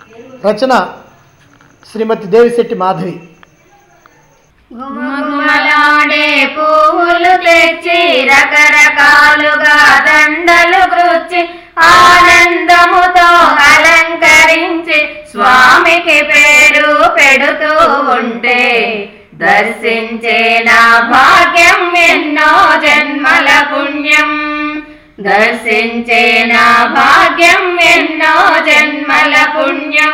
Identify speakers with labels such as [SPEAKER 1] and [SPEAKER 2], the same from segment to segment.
[SPEAKER 1] రచన శ్రీమతి దేవిశెట్టి మాధవి
[SPEAKER 2] గుమగుమలాడే పువ్వులు తెచ్చి రకరకాలుగా దండలు గుచ్చి ఆనందముతో అలంకరించి స్వామికి పేరు పెడుతూ ఉంటే దర్శించే నా భాగ్యం ఎన్నో జన్మల పుణ్యం దర్శించే నా భాగ్యం ఎన్నో జన్మల పుణ్యం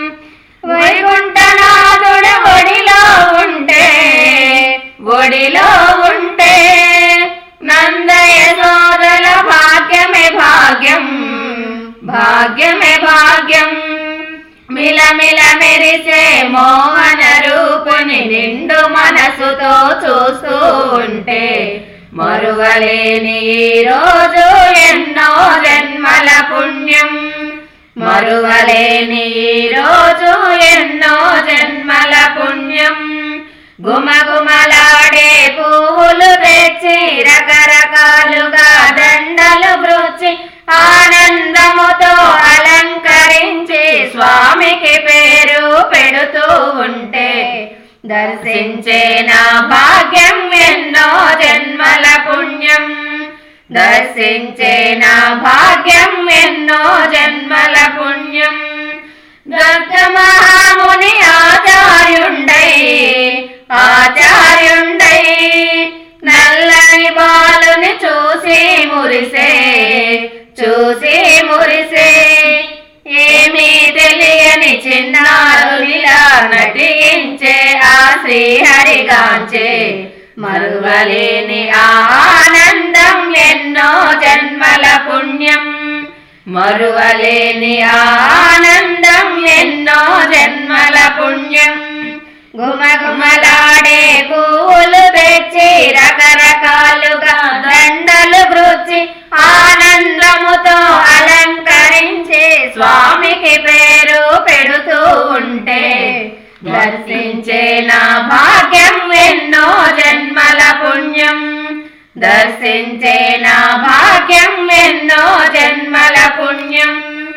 [SPEAKER 2] వైకుంఠనాథుడ ఒడిలో ఉంటే ఒడిలో ఉంటే నందయ సోదల భాగ్యమే భాగ్యం భాగ్యమే భాగ్యం మిలమిల మెరిసే మోహన రూపుని నిండు మనసుతో చూస్తూ ఉంటే మరువలేని ఈ రోజు ఎన్నో జన్మల పుణ్యం మరువలేని ఈ రోజు ఎన్నో జన్మల పుణ్యం గుమగుమలాడే పువ్వులు తెచ్చి రకరకాలుగా దండలు బ్రూచి ఆనందముతో అలంకరించి స్వామికి పేరు పెడుతూ ఉంటే దర్శించే నా భాగ్యం ఎన్నో జన్మల పుణ్యం దర్శించే నా భాగ్యం ఎన్నో జన్మల పుణ్యం దత్తమహాముని ఆచార్యుండై ఆచార్యుండై నల్లని బాలుని చూసి మురిసే చూసి మురిసే ఏమీ తెలియని చిన్నారునిలా నటించే ఆ శ్రీహరిగాంచే మరువలేని ఆనందం ఎన్నో జన్మల పుణ్యం మరువలేని ఆనందం ఎన్నో జన్మల పుణ్యం గుమగుమలాడే పువ్వులు తెచ్చి రకరకాలుగా దండలు బ్రూచి ఆనందముతో అలంకరించి స్వామికి పేరు పెడుతూ ఉంటే దర్శించే నా భాగ్యం ఎన్నో జన్మల పుణ్యం దర్శించే నా భాగ్యం ఎన్నో జన్మల పుణ్యం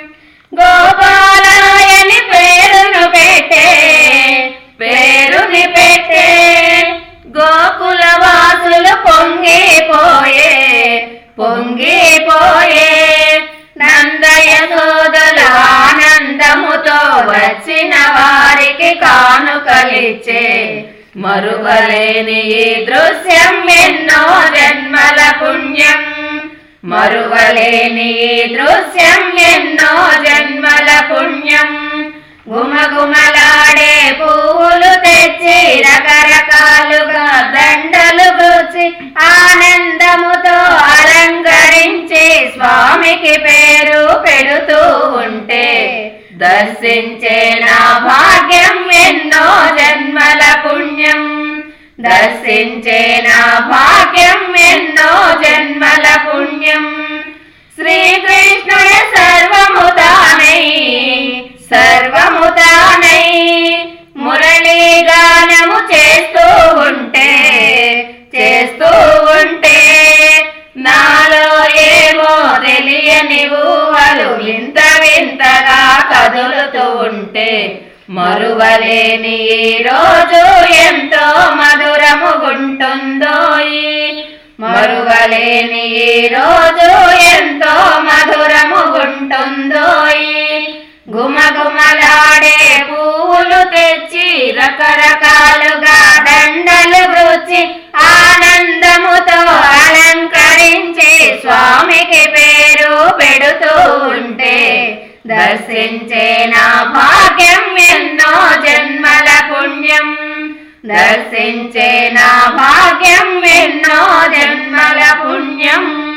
[SPEAKER 2] గోపాలయని పేరును పెట్టే పేరుని పెట్టే గోకుల వాసులు పొంగిపోయే పొంగిపోయే నందయ సోదలు ఆనందముతో వచ్చిన వారికి కానుకలిచ్చే మరువలేని ఈ దృశ్యం ఎన్నో జన్మల పుణ్యం మరువలేని ఈ దృశ్యం ఎన్నో జన్మల పుణ్యం గుమగుమలాడే పువ్వులు తెచ్చి రకరకాలుగా దండలు గుచ్చి ఆనందముతో అలంకరించి స్వామికి పేరు పెడుతూ ఉంటే దర్శించే నా భాగ్యం ఎన్నో జన్మల పుణ్యం దర్శించే నా భాగ్యం ఎన్నో జన్మల పుణ్యం శ్రీకృష్ణుడు సర్వము తానై సర్వము తానై మురళీ గానము చేస్తూ ఉంటే చేస్తూ ఉంటే నాలో ఏమో తెలియని ఊహలు వింత వింతగా కదులుతూ ఉంటే మరువలేని ఈ రోజు ఎంతో మధురముగుంటుందో ఈ మరువలేని ఈ రోజు ఎంతో మధురముగుంటుందో ఈ గుమగుమలాడే పువ్వులు తెచ్చి రకరకాలుగా దండలు బ్రూచి ఆనందముతో అలంకరించి స్వామికి పేరు పెడుతూ ఉంటే దర్శించే నా భాగ్యం ఎన్నో జన్మల పుణ్యం దర్శించే నా భాగ్యం ఎన్నో జన్మల పుణ్యం